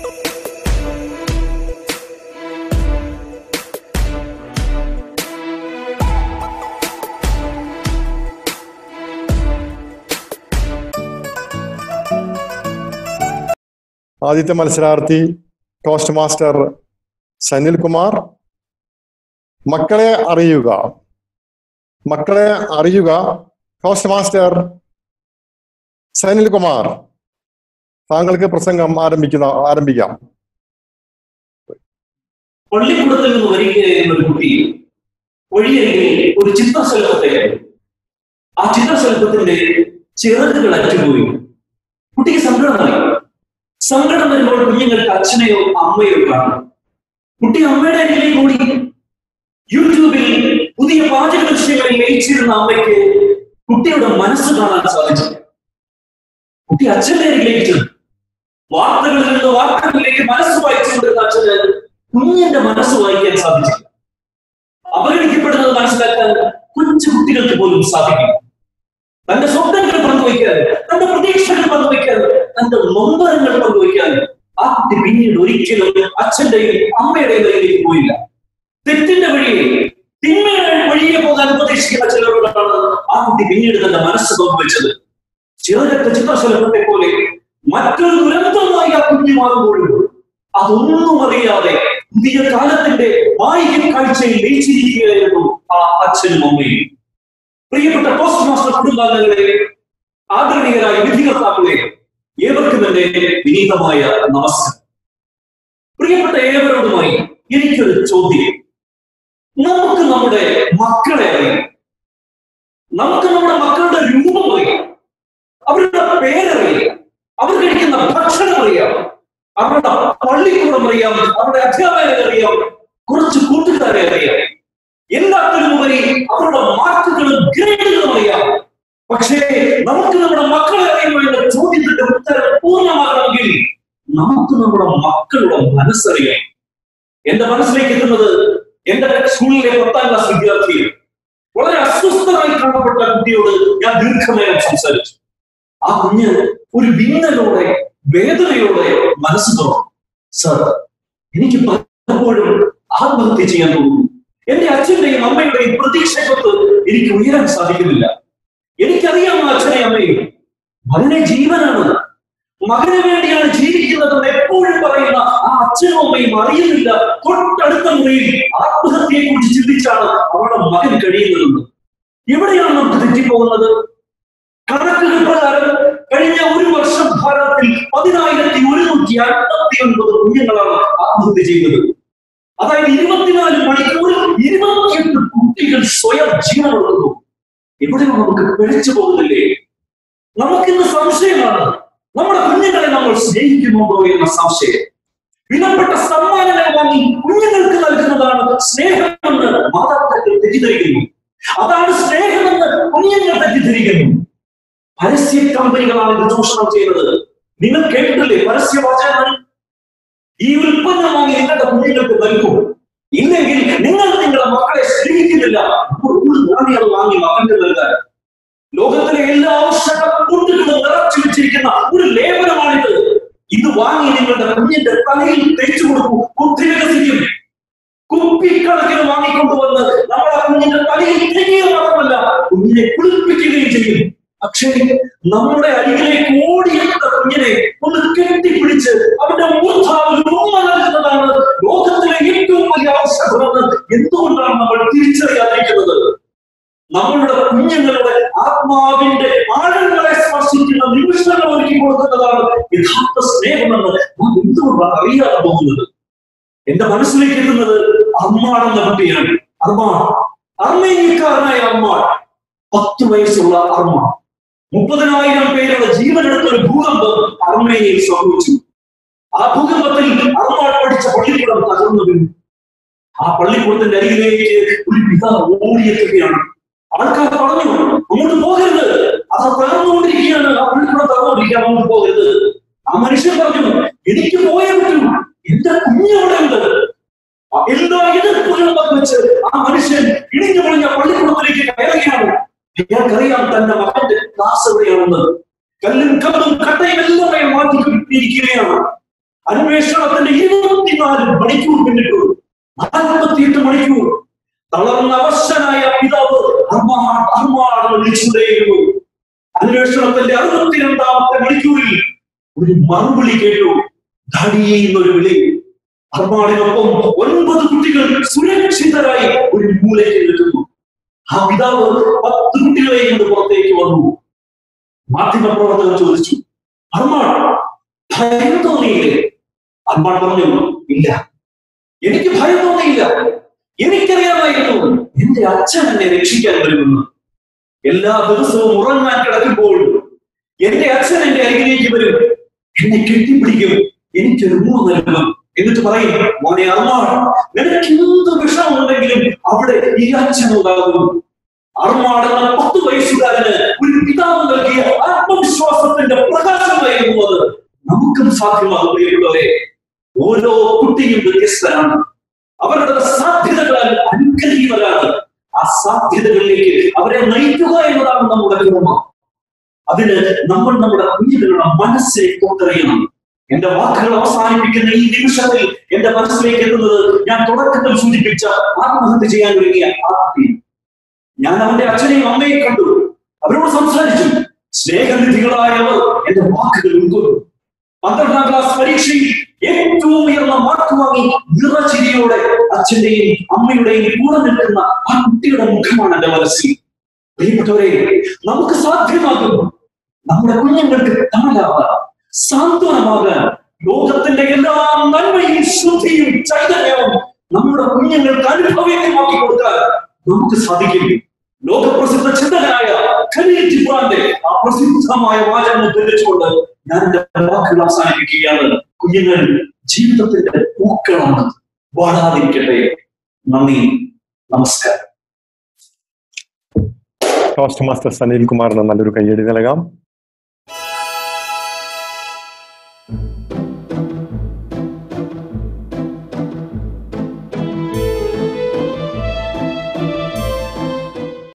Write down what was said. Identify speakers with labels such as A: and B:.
A: ആദ്യത്തെ മത്സരാർത്ഥി toast master Sanil Kumar മക്കളെ അറിയുക മക്കളെ അറിയുക ടോസ്റ്റ് മാസ്റ്റർ സനിൽ കുമാർ താങ്കൾക്ക് പ്രസംഗം ആരംഭിക്കുന്ന ആരംഭിക്കാം
B: പള്ളിക്കൂടത്തിൽ നിന്ന് വരികയായിരുന്ന ഒരു കുട്ടി വഴിയരികിൽ ഒരു ചിത്രശലഭത്തെ കണ്ടു. ആ ചിത്രശലഭത്തിന്റെ ചിറകുകൾ അറ്റുപോയി കുട്ടിക്ക് സങ്കടമായി സങ്കടം വരുമ്പോൾ കുഞ്ഞുങ്ങൾക്ക് അച്ഛനെയോ അമ്മയോ കാണും കുട്ടി അമ്മയുടെ അരികിലേക്ക് ഓടി യൂട്യൂബിൽ പുതിയ പാചക വിഷയങ്ങളിൽ ലയിച്ചിരുന്ന അമ്മയ്ക്ക് കുട്ടിയുടെ മനസ്സ് കാണാൻ സാധിച്ചു കുട്ടി അച്ഛന്റെ അരികിലേക്ക് ചെന്നു വാർത്തകളിൽ നിന്ന് വാർത്തകളിലേക്ക് മനസ്സ് വായിച്ചുകൊണ്ടിരുന്ന അച്ഛന് കുഞ്ഞിന്റെ മനസ്സ് വായിക്കാൻ സാധിച്ചില്ല അവഗണിക്കപ്പെടുന്നത് മനസ്സിലാക്കാൻ കൊച്ചു കുട്ടികൾക്ക് പോലും സാധിക്കും തന്റെ സ്വപ്നങ്ങൾ പങ്കുവയ്ക്കാൻ തന്റെ പ്രതീക്ഷകൾ പങ്കുവയ്ക്കാൻ തന്റെ നൊമ്പരങ്ങൾ പങ്കുവയ്ക്കാൻ ആ കുട്ടി പിന്നീട് ഒരിക്കലും അച്ഛന്റെയും അമ്മയുടെയും കയ്യിലേക്ക് പോയില്ല തെറ്റിന്റെ വഴിയെ തിന്മയുടെ വഴിയെ പോകാൻ ഉപദേശിക്കുന്ന ചിലരോടാണ് ആ കുട്ടി പിന്നീട് തന്റെ മനസ്സ് പങ്കുവെച്ചത് ചിറകറ്റ ചിത്രശലഭത്തെ പോലെ മറ്റൊരു ദുരന്തമായി ആ കുഞ്ഞു മാറുമ്പോഴും അതൊന്നും അറിയാതെ പുതിയ കാലത്തിന്റെ വായിക കാഴ്ചയിൽ ലയിച്ചിരിക്കുകയായിരുന്നു ആ അച്ഛനും അമ്മയും പ്രിയപ്പെട്ട പോസ്റ്റ് മാസ്റ്റർ കുടുംബാംഗങ്ങളെ ആദരണീയരായ വിധികർത്താക്കളെ ഏവർക്കും എന്റെ വിനീതമായ നമസ്കാരം പ്രിയപ്പെട്ട ഏവരോടുമായി എനിക്കൊരു ചോദ്യം നമുക്ക് നമ്മുടെ മക്കളെ അറിയാം നമുക്ക് നമ്മുടെ മക്കളുടെ രൂപം അറിയാം അവരുടെ പേരറിയാം അവർ കഴിക്കുന്ന ഭക്ഷണം അറിയാം അവരുടെ പള്ളിക്കൂടം അറിയാം അവരുടെ അധ്യാപകരെ അറിയാം കുറച്ച് കൂട്ടുകാരെ അറിയാം എല്ലാത്തിനും ഉപരി അവരുടെ മാർക്കുകളും ഗ്രേഡുകളും അറിയാം പക്ഷേ നമുക്ക് നമ്മുടെ മക്കളെ അറിയുമോ എന്ന ചോദ്യത്തിന്റെ ഉത്തരം പൂർണ്ണമാകണമെങ്കിൽ നമുക്ക് നമ്മുടെ മക്കളുടെ മനസ്സറിയാം എന്റെ മനസ്സിലേക്ക് എത്തുന്നത് എന്റെ സ്കൂളിലെ പത്താം ക്ലാസ് വിദ്യാർത്ഥി വളരെ അസ്വസ്ഥനായി കാണപ്പെട്ട കുട്ടിയോട് ഞാൻ ദീർഘനേരം സംസാരിച്ചു ആ കുഞ്ഞ് ഒരു വിങ്ങലോടെ വേദനയോടെ മനസ്സ് തുറന്നു സർ എനിക്ക് പലപ്പോഴും ആത്മഹത്യ ചെയ്യാൻ തോന്നുന്നു എന്റെ അച്ഛന്റെയും അമ്മയുടെയും പ്രതീക്ഷയ്ക്കൊത്ത് എനിക്ക് ഉയരാൻ സാധിക്കുന്നില്ല എനിക്കറിയാം ആ അച്ഛനെയും അമ്മയും മകനെ ജീവനാണ് മകന് വേണ്ടിയാണ് ജീവിക്കുന്നതെന്ന് എപ്പോഴും പറയുന്ന ആ അച്ഛനും അമ്മയും അറിയുന്നില്ല തൊട്ടടുത്ത മുറിയിൽ ആത്മഹത്യയെ കുറിച്ച് ചിന്തിച്ചാണ് അവരുടെ മകൻ കഴിയുന്നത് എവിടെയാണ് നമുക്ക് തെറ്റിപ്പോകുന്നത് കണക്കുകൾ പ്രകാരം കഴിഞ്ഞ ഒരു വർഷം ഭാരതത്തിൽ പതിനായിരത്തി ഒരുന്നൂറ്റി അൻപത്തി ഒൻപത് കുഞ്ഞുങ്ങളാണ് ആത്മഹത്യ ചെയ്തത് അതായത് ഇരുപത്തിനാല് മണിക്കൂറിൽ ഇരുപത്തിയെട്ട് കുട്ടികൾ സ്വയം ജീവനൊടുക്കുന്നു എവിടെയോ നമുക്ക് പിഴച്ചു പോകുന്നില്ലേ നമുക്കിന്ന് സംശയമാണ് നമ്മുടെ കുഞ്ഞുങ്ങളെ നമ്മൾ സ്നേഹിക്കുന്നുണ്ടോ എന്ന സംശയം വിലപ്പെട്ട സമ്മാനങ്ങൾ വാങ്ങി കുഞ്ഞുങ്ങൾക്ക് നൽകുന്നതാണ് സ്നേഹമെന്ന് മാതാപിതാക്കൾ തെറ്റിദ്ധരിക്കുന്നു അതാണ് സ്നേഹമെന്ന് കുഞ്ഞുങ്ങൾ തെറ്റിദ്ധരിക്കുന്നു പരസ്യ കമ്പനികളാണ് ഇത് ചൂഷണം ചെയ്യുന്നത് നിങ്ങൾ കേട്ടിട്ടില്ലേ പരസ്യവാചകങ്ങൾ ഈ ഉൽപ്പന്നം വാങ്ങി നിങ്ങളുടെ കുഞ്ഞുങ്ങൾക്ക് നൽകും ഇല്ലെങ്കിൽ നിങ്ങൾ നിങ്ങളുടെ മക്കളെ സ്നേഹിക്കുന്നില്ല അപ്പോൾ ഒരു നാണയം വാങ്ങി മക്കൾക്ക് നൽകാൻ ലോകത്തിലെ എല്ലാ ഔഷധ കുണ്ടുകളും നിറച്ചു വെച്ചിരിക്കുന്ന ഒരു ലേപനമാണിത് ഇത് വാങ്ങി നിങ്ങളുടെ കുഞ്ഞിന്റെ തലയിൽ തേച്ചു കൊടുക്കൂ ബുദ്ധി വികസിക്കും കുപ്പിക്കണക്കിന് വാങ്ങിക്കൊണ്ടുവന്ന് നമ്മുടെ കുഞ്ഞിന്റെ തലയിൽ തേക്കുക മാത്രമല്ല കുഞ്ഞിനെ കുളിപ്പിക്കുകയും ചെയ്യും പക്ഷേ നമ്മുടെ അരികിലേക്ക് ഓടിയെത്ത കുഞ്ഞിനെ ഒന്ന് കെട്ടിപ്പിടിച്ച് അവന്റെ മൂർധാവിൽ ഉമ്മ നൽകുന്നതാണ് ലോകത്തിലെ ഏറ്റവും വലിയ ഔഷധമെന്ന് എന്തുകൊണ്ടാണ് നമ്മൾ തിരിച്ചറിയാതിരിക്കുന്നത് നമ്മളുടെ കുഞ്ഞുങ്ങളുടെ ആത്മാവിന്റെ ആഴങ്ങളെ സ്പർശിക്കുന്ന നിമിഷങ്ങൾ ഒരുക്കി കൊടുക്കുന്നതാണ് യഥാർത്ഥ സ്നേഹമെന്ന് നാം എന്തുകൊണ്ടാണ് അറിയാതെ പോകുന്നത് എന്റെ മനസ്സിലേക്ക് എത്തുന്നത് അമ്മാണെന്ന കുട്ടിയാണ് അർമാൻ അർമേനിയക്കാരനായ അമ്മാൻ പത്ത് വയസ്സുള്ള അർമ്മ മുപ്പതിനായിരം പേരുടെ ജീവനെടുത്ത ഒരു ഭൂകമ്പം അർമേനിയയിൽ സംഭവിച്ചു ആ ഭൂകമ്പത്തിൽ അർമാൻ പഠിച്ച പള്ളിക്കൂടം തകർന്നു വീണു ആ പള്ളിക്കൂടത്തിന്റെ അരികിലേക്ക് ഒരു പിതാവ് ഓടിയെത്തുകയാണ് ആൾക്കാർ പറഞ്ഞു അങ്ങോട്ട് പോകരുത് അത് തകർന്നുകൊണ്ടിരിക്കുകയാണ് ആ പള്ളിക്കൂടം തകർന്നുകൊണ്ടിരിക്കുകയാണ് അങ്ങോട്ട് പോകരുത് ആ മനുഷ്യൻ പറഞ്ഞു എനിക്ക് പോയേ പറ്റൂ എന്റെ കുഞ്ഞവിടെ ഉണ്ട് എല്ലാ എതിർപ്പുകളും വെച്ച് ആ മനുഷ്യൻ ഇടിഞ്ഞു പൊളിഞ്ഞ പള്ളിക്കൂടത്തിലേക്ക് കയറുകയാണ് അയാൾക്കറിയാം തന്റെ മകന്റെ ക്ലാസ് എവിടെയാണെന്ന് കല്ലും കല്ലും കട്ടയും എല്ലാം മാറ്റി കിട്ടിയിരിക്കുകയാണ് അന്വേഷണത്തിന്റെ ഇരുപത്തിനാല് മണിക്കൂർ പിന്നിട്ടു നാൽപ്പത്തിയെട്ട് മണിക്കൂർ തളർന്ന അവശനായ പിതാവ് അർമാ- അർമാണെന്ന് വിളിച്ചുകൊണ്ടേയിരുന്നു അന്വേഷണത്തിന്റെ അറുപത്തിരണ്ടാമത്തെ മണിക്കൂറിൽ ഒരു മറുവിളി കേട്ടു ധടിയെ എന്നൊരു വിളി അർമാടിനൊപ്പം ഒൻപത് കുട്ടികൾ സുരക്ഷിതരായി ഒരു മൂലയ്ക്ക് നിൽക്കുന്നു ആ പിതാവ് പത്ത് കുട്ടികളെ കൊണ്ട് പുറത്തേക്ക് വന്നു മാധ്യമപ്രവർത്തകർ ചോദിച്ചു അർമാൻ ഭയം തോന്നിയില്ലേ അർമാൻ പറഞ്ഞു ഇല്ല എനിക്ക് ഭയം തോന്നിയില്ല എനിക്കറിയാമായിരുന്നു എന്റെ അച്ഛൻ എന്നെ രക്ഷിക്കാൻ വരുമെന്ന് എല്ലാ ദിവസവും ഉറങ്ങാൻ കിടക്കുമ്പോൾ എന്റെ അച്ഛൻ എന്റെ അരികിലേക്ക് വരും എന്നെ കെട്ടിപ്പിടിക്കും എനിക്കൊരു ഊണ് നൽകും എന്നിട്ട് പറയും മോനെ അർമാൻ നിനക്ക് എന്ത് വിഷമുണ്ടെങ്കിലും അവിടെ ഈ അച്ഛൻ ഉണ്ടാകും അർമാട് എന്ന പത്ത് വയസ്സുകാരന് ഒരു പിതാവ് നൽകിയ ആത്മവിശ്വാസത്തിന്റെ പ്രകാശമായിരുന്നു അത് നമുക്കും സാധ്യമാകും പ്രിയമുള്ളവരെ ഓരോ കുട്ടിയും വ്യത്യസ്തരാണ് അവരുടെ സാധ്യതകളാൽ അനുഗ്രഹീതരാണ് ആ സാധ്യതകളിലേക്ക് അവരെ നയിക്കുക എന്നതാണ് നമ്മുടെ കർമ്മ അതിന് നമ്മൾ നമ്മുടെ കുഞ്ഞുങ്ങളുടെ മനസ്സിനെ കൊണ്ടറിയണം എന്റെ വാക്കുകൾ അവസാനിപ്പിക്കുന്ന ഈ നിമിഷത്തിൽ എന്റെ മനസ്സിലേക്ക് എത്തുന്നത് ഞാൻ തുടക്കത്തിൽ സൂചിപ്പിച്ച ആത്മഹത്യ ചെയ്യാൻ ഒരുങ്ങിയ ആ കുട്ടി ഞാൻ അവന്റെ അച്ഛനെയും അമ്മയെയും കണ്ടു അവരോട് സംസാരിച്ചു സ്നേഹനിധികളായവർ എന്റെ വാക്കുകൾ ഉൾക്കൊണ്ടു പന്ത്രണ്ടാം ക്ലാസ് പരീക്ഷയിൽ ഏറ്റവും ഉയർന്ന മാർക്ക് വാങ്ങി നിറചിരിയോടെ അച്ഛന്റെയും അമ്മയുടെയും കൂടെ നിൽക്കുന്ന ആ കുട്ടിയുടെ മുഖമാണ് എന്റെ മനസ്സിൽ പ്രിയപ്പെട്ടവരെ നമുക്ക് സാധ്യമാകും നമ്മുടെ കുഞ്ഞുങ്ങൾക്ക് തണലാകാൻ സാന്ത്വനമാകാൻ ലോകത്തിന്റെ എല്ലാ നന്മയും ശുദ്ധിയും ചൈതന്യവും നമ്മുടെ കുഞ്ഞുങ്ങൾക്ക് അനുഭവമാക്കി കൊടുക്കാൻ നമുക്ക് സാധിക്കും ലോകപ്രസിദ്ധ ചിന്തകനായ ഖലീൽ ജിബ്രാന്റെ ആ പ്രസിദ്ധമായ വാചകം ഉദ്ധരിച്ചുകൊണ്ട് ഞാൻ എന്റെ വാക്കുകൾ അവസാനിപ്പിക്കുകയാണ് കുഞ്ഞുങ്ങൾ ജീവിതത്തിന്റെ പൂക്കളാണ് വാടാതിരിക്കട്ടെ നന്ദി നമസ്കാരം
A: ടോസ്റ്റ് മാസ്റ്റർ സനിൽ കുമാറിന് നല്ലൊരു കയ്യടി നൽകാം